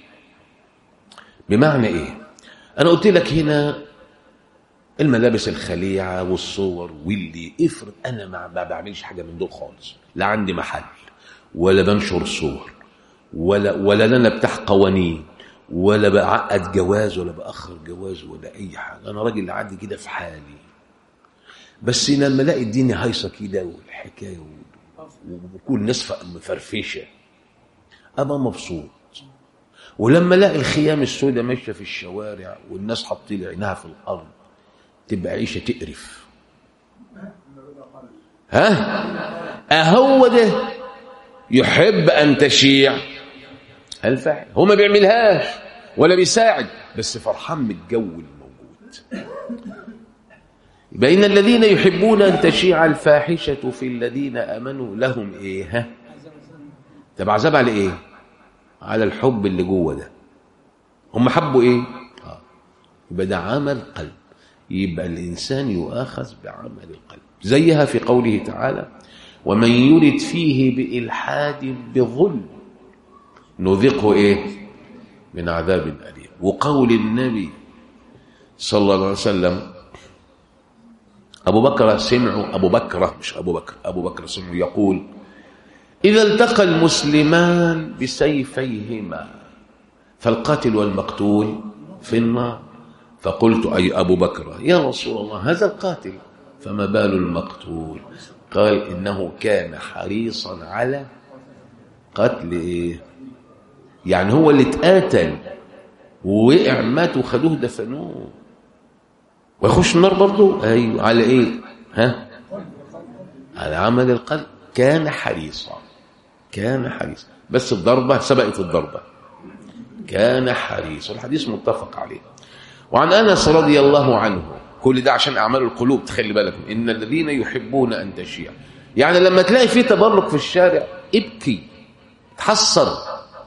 A: بمعنى ايه انا قلت لك هنا الملابس الخليعه والصور واللي افرض انا ما بعملش حاجه من دول خالص لا عندي محل ولا بنشر صور ولا ولا انا بتاع قوانين ولا بعقد جواز ولا باخر جواز ولا اي حاجه انا راجل عادي كده في حالي بس لما الاقي الدنيا هايصه كده والحكايه وكل الناس مفرفشه ابقى مبسوط ولما الاقي الخيام السوداء ماشيه في الشوارع والناس حاطين عينها في الارض تبقى عيشه تقرف ها اهو ده يحب ان تشيع الفاعل هو ما بيعملهاش ولا بيساعد بس فرحان بالجو الموجود بين الذين يحبون ان تشيع الفاحشه في الذين امنوا لهم ايه ها طب عذاب على ايه على الحب اللي جوه ده هم حبوا ايه آه. يبقى ده عمل قلب يبقى الانسان يؤاخذ بعمل القلب زيها في قوله تعالى ومن يرد فيه بالحاد بظلم نذقه ايه من عذاب اليم وقول النبي صلى الله عليه وسلم ابو بكر سمعوا ابو بكر مش ابو بكر ابو بكر سمعوا يقول إذا التقى المسلمان بسيفيهما فالقاتل والمقتول في النار فقلت أي أبو بكر يا رسول الله هذا القاتل فما بال المقتول قال إنه كان حريصا على قتل إيه يعني هو اللي اتقاتل ووقع مات وخدوه دفنوه ويخش النار برضه أيوه على إيه ها على عمل القلب كان حريصا كان حريصا بس الضربة سبقت الضربة كان حريصا الحديث متفق عليه وعن أنس رضي الله عنه كل ده عشان أعمال القلوب تخلي بالكم إن الذين يحبون أن تشيع يعني لما تلاقي في تبرك في الشارع ابكي تحسر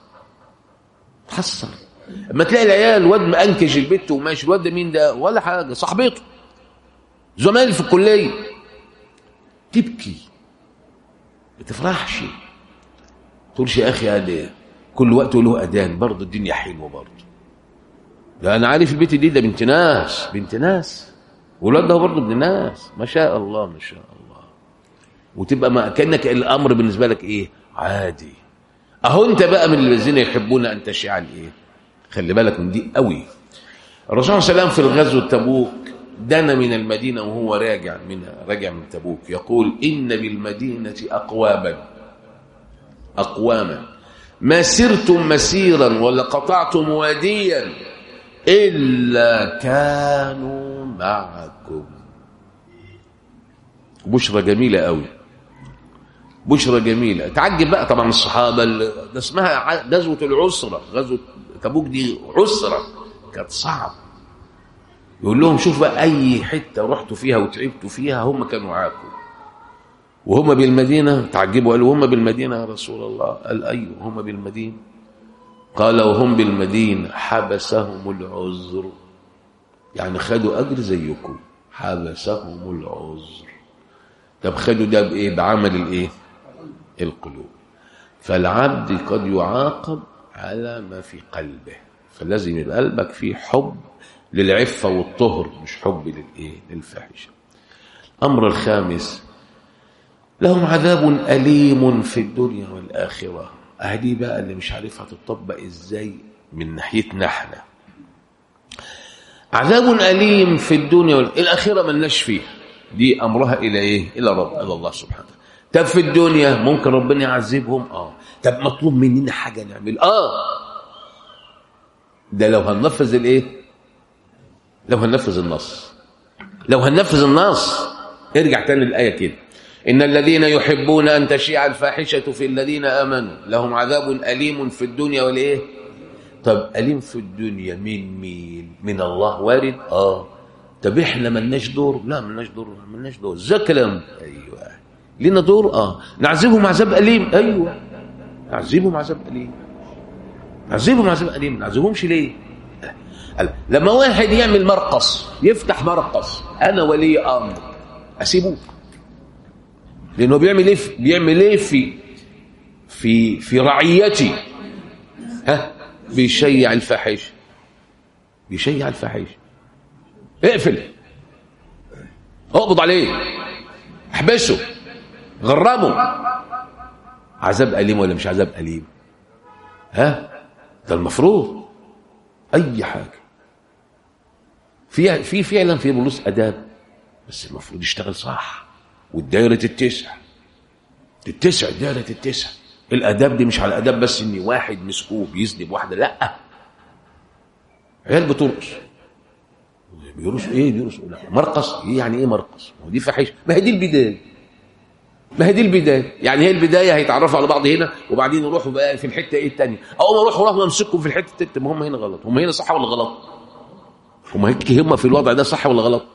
A: تحسر لما تلاقي العيال واد مأنكج البت وماشي الواد ده مين ده ولا حاجة صاحبته زمايلي في الكلية تبكي ما تفرحش تقولش يا اخي هذا كل وقت له اذان برضه الدنيا حلوه برضه ده انا عارف البيت دي ده بنت ناس بنت ناس ولاد ده برضه ابن ناس ما شاء الله ما شاء الله وتبقى ما كانك الامر بالنسبه لك ايه عادي اهو انت بقى من الذين يحبون ان تشيع الايه خلي بالك من دي قوي الرسول صلى الله عليه وسلم في الغزو تبوك دنا من المدينه وهو راجع من راجع من تبوك يقول ان بالمدينه اقواما أقواما ما سرتم مسيرا ولا قطعتم واديا إلا كانوا معكم بشرى جميلة قوي بشرى جميلة تعجب بقى طبعا الصحابة ده اسمها غزوة العسرة غزوة تبوك دي عسرة كانت صعب يقول لهم شوف بقى أي حتة رحتوا فيها وتعبتوا فيها هم كانوا معاكم وهم بالمدينة تعجبوا قالوا هم بالمدينة يا رسول الله قال أيوه هم بالمدينة قال وهم بالمدينة حبسهم العذر يعني خدوا أجر زيكم حبسهم العذر طب خدوا ده بإيه بعمل الإيه القلوب فالعبد قد يعاقب على ما في قلبه فلازم يبقى قلبك فيه حب للعفة والطهر مش حب للإيه للفاحشة أمر الخامس لهم عذاب أليم في الدنيا والآخرة أهدي بقى اللي مش عارفها تطبق إزاي من ناحيتنا احنا عذاب أليم في الدنيا والآخرة ملناش فيها دي أمرها إلى إيه إلى رب إلى الله سبحانه طب في الدنيا ممكن ربنا يعذبهم آه طب مطلوب مننا حاجة نعمل آه ده لو هننفذ الإيه لو هننفذ النص لو هننفذ النص ارجع تاني الآية كده إن الذين يحبون أن تشيع الفاحشة في الذين آمنوا لهم عذاب أليم في الدنيا والإيه طب أليم في الدنيا من مين من الله وارد آه طب إحنا ملناش دور لا ملناش دور ملناش دور ده كلام أيوه لنا دور آه نعذبهم عذاب أليم أيوه نعذبهم عذاب أليم نعذبهم عذاب أليم نعذبهمش ليه لما واحد يعمل مرقص يفتح مرقص أنا ولي أمر أسيبه لانه بيعمل ايه بيعمل ايه في في في رعيتي ها بيشيع الفاحشه بيشيع الفاحشه اقفل اقبض عليه احبسه غرمه عذاب اليم ولا مش عذاب اليم ها ده المفروض اي حاجه في في فعلا في بوليس اداب بس المفروض يشتغل صح والدايرة تتسع تتسع الدايرة تتسع الاداب دي مش على الاداب بس ان واحد مسكوه بيذنب واحده لا عيال بترقص بيرقصوا ايه بيرقصوا لا مرقص ايه يعني ايه مرقص ما هو دي فحش ما هي دي البدايه ما هي دي البدايه يعني هي البدايه هيتعرفوا على بعض هنا وبعدين يروحوا بقى في الحته ايه الثانيه اول ما يروحوا راحوا يمسكوا في الحته التالتة ما هم هنا غلط هم هنا صح ولا غلط هم هيك هم في الوضع ده صح ولا غلط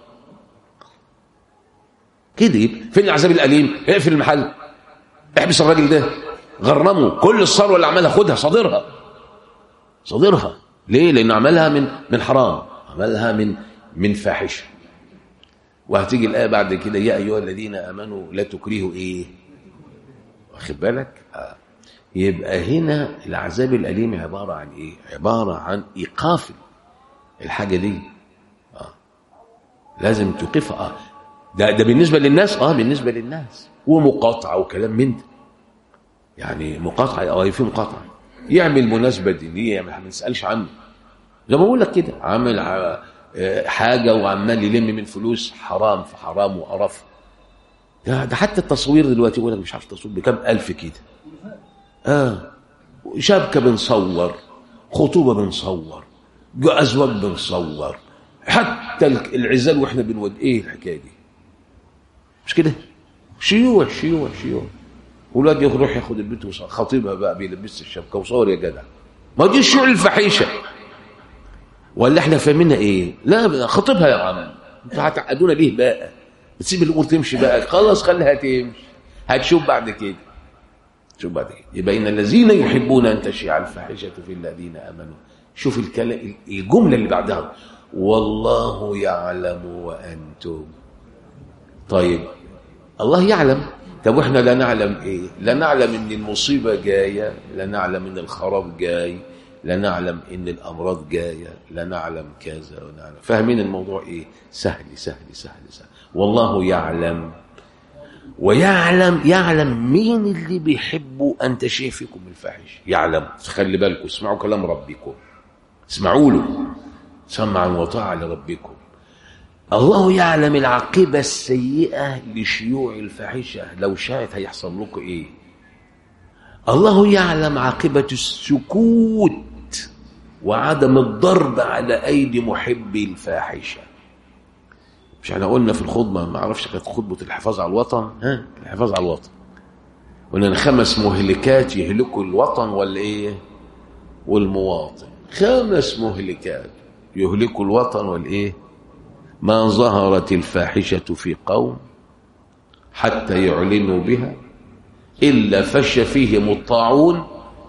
A: كده يبقى فين العذاب الاليم اقفل المحل احبس الراجل ده غرمه كل الثروه اللي عملها خدها صادرها صادرها ليه لانه عملها من من حرام عملها من من فاحشه وهتيجي الايه بعد كده يا ايها الذين امنوا لا تكرهوا ايه واخد بالك آه. يبقى هنا العذاب الاليم عباره عن ايه عباره عن ايقاف الحاجه دي آه. لازم توقفها آه. ده ده بالنسبه للناس اه بالنسبه للناس ومقاطعه وكلام من ده يعني مقاطعه اه في مقاطعه يعمل مناسبه دينيه ما بنسالش عنه زي ما بقول لك كده عامل حاجه وعمال يلم من فلوس حرام في حرام وقرف ده, ده حتى التصوير دلوقتي يقول لك مش عارف تصوير بكام الف كده اه شبكه بنصور خطوبه بنصور ازواج بنصور حتى العزال واحنا بنود ايه الحكايه دي مش كده شيوع شيوع شيوع ولاد يروح ياخد البنت خطيبها بقى بيلبس الشبكه وصور يا جدع ما دي الشيوع الفحيشه ولا احنا فاهمينها ايه لا خطيبها يا عم انتوا هتعقدونا ليه بقى تسيب الامور تمشي بقى خلاص خليها تمشي هتشوف بعد كده شوف بعد كده يبقى ان الذين يحبون ان تشيع الفاحشه في الذين امنوا شوف الكلام الجمله اللي بعدها والله يعلم وانتم طيب الله يعلم طب واحنا لا نعلم ايه لا نعلم ان المصيبه جايه لا نعلم ان الخراب جاي لا نعلم ان الامراض جايه لا نعلم كذا ونعلم فاهمين الموضوع ايه سهل سهل سهل سهل والله يعلم ويعلم يعلم مين اللي بيحبوا ان تشيع فيكم الفاحش يعلم خلي بالكم اسمعوا كلام ربكم اسمعوا له سمعا وطاعه لربكم الله يعلم العاقبة السيئة لشيوع الفاحشة لو شاءت هيحصل لكم ايه الله يعلم عاقبة السكوت وعدم الضرب على ايدي محبي الفاحشة مش احنا قلنا في الخطبة ما اعرفش كانت خطبة الحفاظ على الوطن ها الحفاظ على الوطن قلنا خمس مهلكات يهلكوا الوطن ولا ايه والمواطن خمس مهلكات يهلكوا الوطن والايه ما ظهرت الفاحشة في قوم حتى يعلنوا بها إلا فش فيهم الطاعون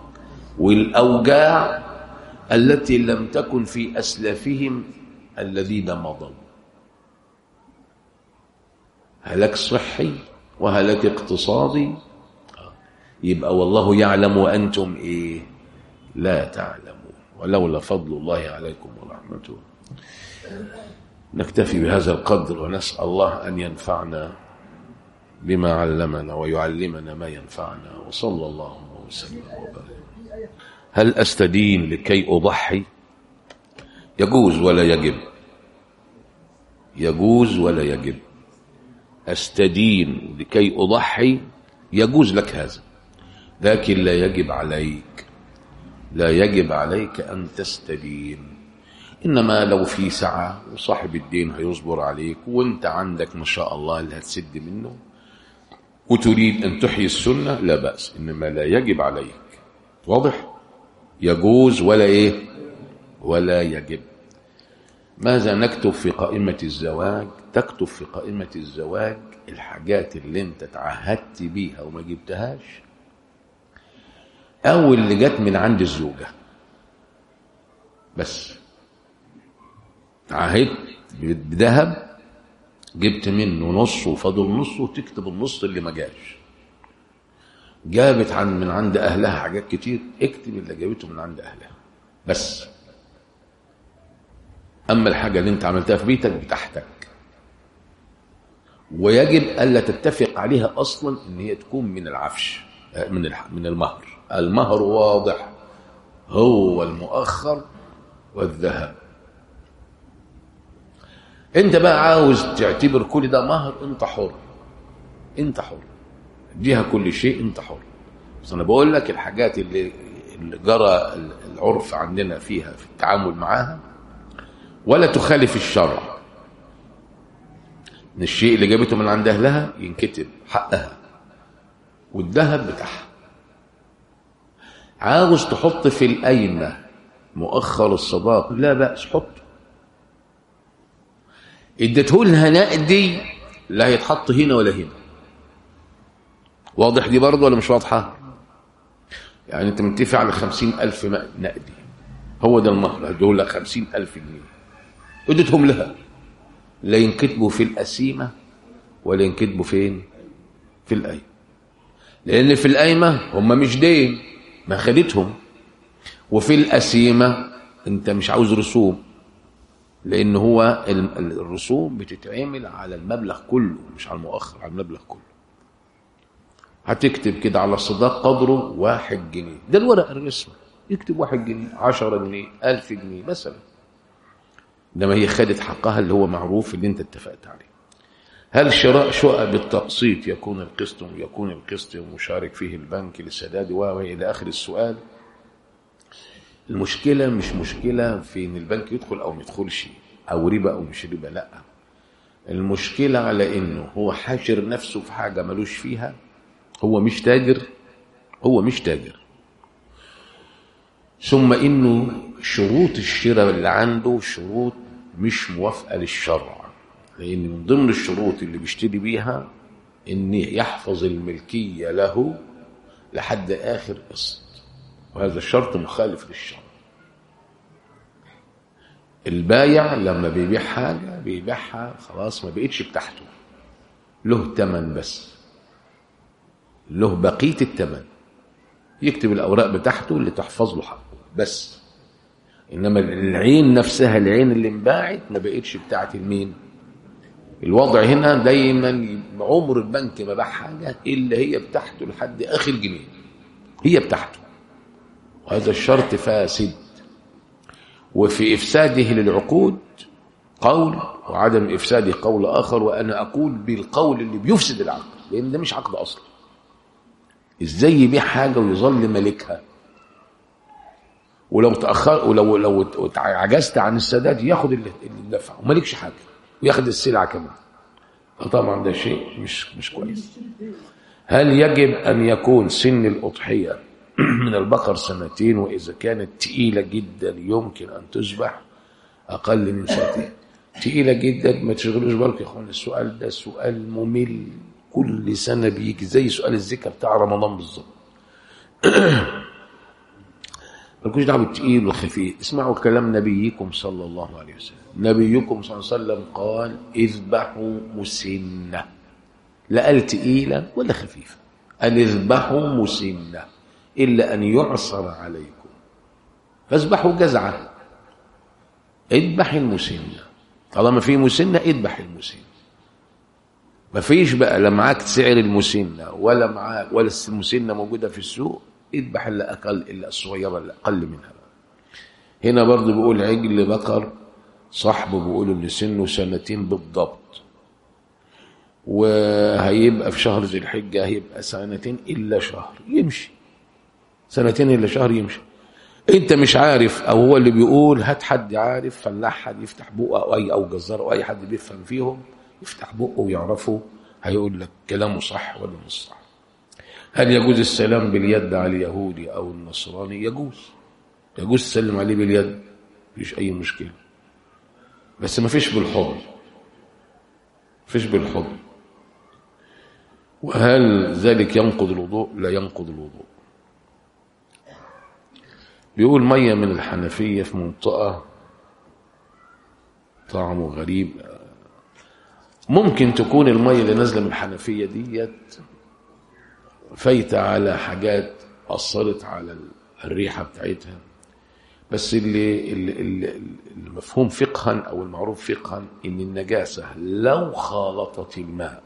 A: والأوجاع التي لم تكن في أسلافهم الذين مضوا هلاك صحي وهلاك اقتصادي يبقى والله يعلم وأنتم إيه لا تعلمون ولولا فضل الله عليكم ورحمته نكتفي بهذا القدر ونسأل الله أن ينفعنا بما علمنا ويعلمنا ما ينفعنا وصلى الله وسلم وبارك هل أستدين لكي أضحي يجوز ولا يجب يجوز ولا يجب أستدين لكي أضحي يجوز لك هذا لكن لا يجب عليك لا يجب عليك أن تستدين إنما لو في سعة وصاحب الدين هيصبر عليك وانت عندك ما شاء الله اللي هتسد منه وتريد أن تحيي السنة لا بأس إنما لا يجب عليك واضح يجوز ولا إيه ولا يجب ماذا نكتب في قائمة الزواج تكتب في قائمة الزواج الحاجات اللي انت تعهدت بيها وما جبتهاش أو اللي جت من عند الزوجة بس تعهدت بذهب جبت منه نص وفضل نص وتكتب النص اللي ما جاش جابت عن من عند أهلها حاجات كتير اكتب اللي جابته من عند أهلها بس أما الحاجة اللي أنت عملتها في بيتك بتاعتك ويجب ألا تتفق عليها أصلا إن هي تكون من العفش من من المهر المهر واضح هو المؤخر والذهب انت بقى عاوز تعتبر كل ده مهر انت حر انت حر اديها كل شيء انت حر بس انا بقول لك الحاجات اللي, اللي جرى العرف عندنا فيها في التعامل معاها ولا تخالف الشرع ان الشيء اللي جابته من عند اهلها ينكتب حقها والذهب بتاعها عاوز تحط في القايمه مؤخر الصداق لا بأس حط اديته لها نقدي لا هيتحط هنا ولا هنا واضح دي برضه ولا مش واضحة يعني انت متفق على خمسين ألف نقدي هو ده المهر هدول لك خمسين ألف جنيه اديتهم لها لا ينكتبوا في القسيمة ولا ينكتبوا فين في القايمة لأن في القايمة هم مش دين ما خدتهم وفي القسيمة انت مش عاوز رسوم لان هو الرسوم بتتعمل على المبلغ كله مش على المؤخر على المبلغ كله هتكتب كده على الصداق قدره واحد جنيه ده الورق الرسمي يكتب واحد جنيه عشرة جنيه ألف جنيه مثلا انما هي خدت حقها اللي هو معروف اللي انت اتفقت عليه هل شراء شقق بالتقسيط يكون القسط يكون القسط مشارك فيه البنك للسداد والى اخر السؤال المشكلة مش مشكلة في ان البنك يدخل او ما يدخلش او ربا او مش ربا لا المشكلة على انه هو حاشر نفسه في حاجة ملوش فيها هو مش تاجر هو مش تاجر ثم انه شروط الشراء اللي عنده شروط مش موافقة للشرع لان من ضمن الشروط اللي بيشتري بيها ان يحفظ الملكية له لحد اخر قسط وهذا الشرط مخالف للشرع البايع لما بيبيع حاجة بيبيعها خلاص ما بقتش بتاعته له تمن بس له بقية التمن يكتب الأوراق بتاعته اللي تحفظ له حقه بس إنما العين نفسها العين اللي انباعت ما بقتش بتاعت المين الوضع هنا دايما عمر البنك ما باع حاجة إلا هي بتاعته لحد آخر جنيه هي بتاعته وهذا الشرط فاسد وفي إفساده للعقود قول وعدم إفساده قول آخر وأنا أقول بالقول اللي بيفسد العقد لأن ده مش عقد أصلا إزاي يبيع حاجة ويظل ملكها ولو تأخر ولو لو عجزت عن السداد ياخد اللي دفع ومالكش حاجة وياخد السلعة كمان طبعا ده شيء مش مش كويس هل يجب أن يكون سن الأضحية من البقر سنتين وإذا كانت تقيلة جدا يمكن أن تذبح أقل من سنتين تقيلة جدا ما تشغلوش بالك يا اخوان السؤال ده سؤال ممل كل سنة بيجي زي سؤال الزكاة بتاع رمضان بالظبط مالكوش دعوه بالتقيل والخفيف اسمعوا كلام نبيكم صلى الله عليه وسلم نبيكم صلى الله عليه وسلم قال اذبحوا مسنة لا قال تقيلة ولا خفيفة قال اذبحوا مسنة إلا أن يعصر عليكم فاذبحوا جزعة اذبح المسنة طالما في مسنة اذبح المسنة ما فيش بقى لا معاك سعر المسنة ولا معاك ولا المسنة موجودة في السوق اذبح اللي أقل اللي الصغيرة اللي أقل منها هنا برضه بيقول عجل بقر صاحبه بيقول ان سنه سنتين بالضبط وهيبقى في شهر ذي الحجة هيبقى سنتين إلا شهر يمشي سنتين إلا شهر يمشي انت مش عارف او هو اللي بيقول هات حد عارف فلاح حد يفتح بقه او اي او جزار او اي حد بيفهم فيهم يفتح بقه ويعرفه هيقول لك كلامه صح ولا مش صح هل يجوز السلام باليد على اليهودي او النصراني يجوز يجوز تسلم عليه باليد مفيش اي مشكله بس ما فيش بالحضن فيش بالحضن وهل ذلك ينقض الوضوء لا ينقض الوضوء بيقول مية من الحنفية في منطقة طعمه غريب ممكن تكون المية اللي نازلة من الحنفية ديت فايتة على حاجات أثرت على الريحة بتاعتها بس اللي, اللي, اللي المفهوم فقها أو المعروف فقها إن النجاسة لو خالطت الماء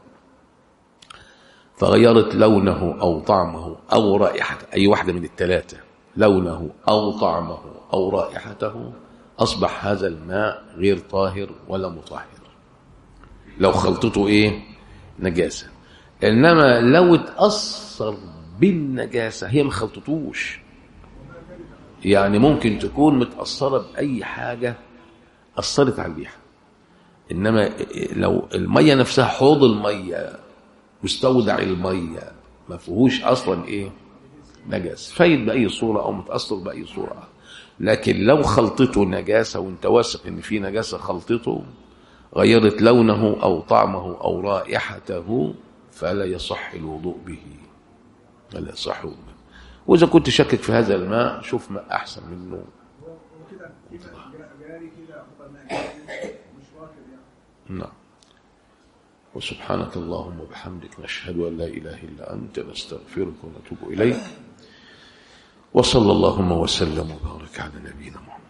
A: فغيرت لونه أو طعمه أو رائحته أي واحدة من الثلاثة لونه أو طعمه أو رائحته أصبح هذا الماء غير طاهر ولا مطهر لو خلطته إيه نجاسة إنما لو اتأثر بالنجاسة هي ما خلطتوش يعني ممكن تكون متأثرة بأي حاجة أثرت على الريحة إنما لو المية نفسها حوض المية مستودع المية ما فيهوش أصلا إيه نجاسة فايد بأي صورة أو متأثر بأي صورة لكن لو خلطته نجاسة وانت واثق ان في نجاسة خلطته غيرت لونه أو طعمه أو رائحته فلا يصح الوضوء به فلا يصح الوضوء به وإذا كنت شكك في هذا الماء شوف ماء أحسن منه نعم وسبحانك اللهم وبحمدك نشهد أن لا إله إلا أنت نستغفرك ونتوب إليك وصلى اللهم وسلم وبارك على نبينا محمد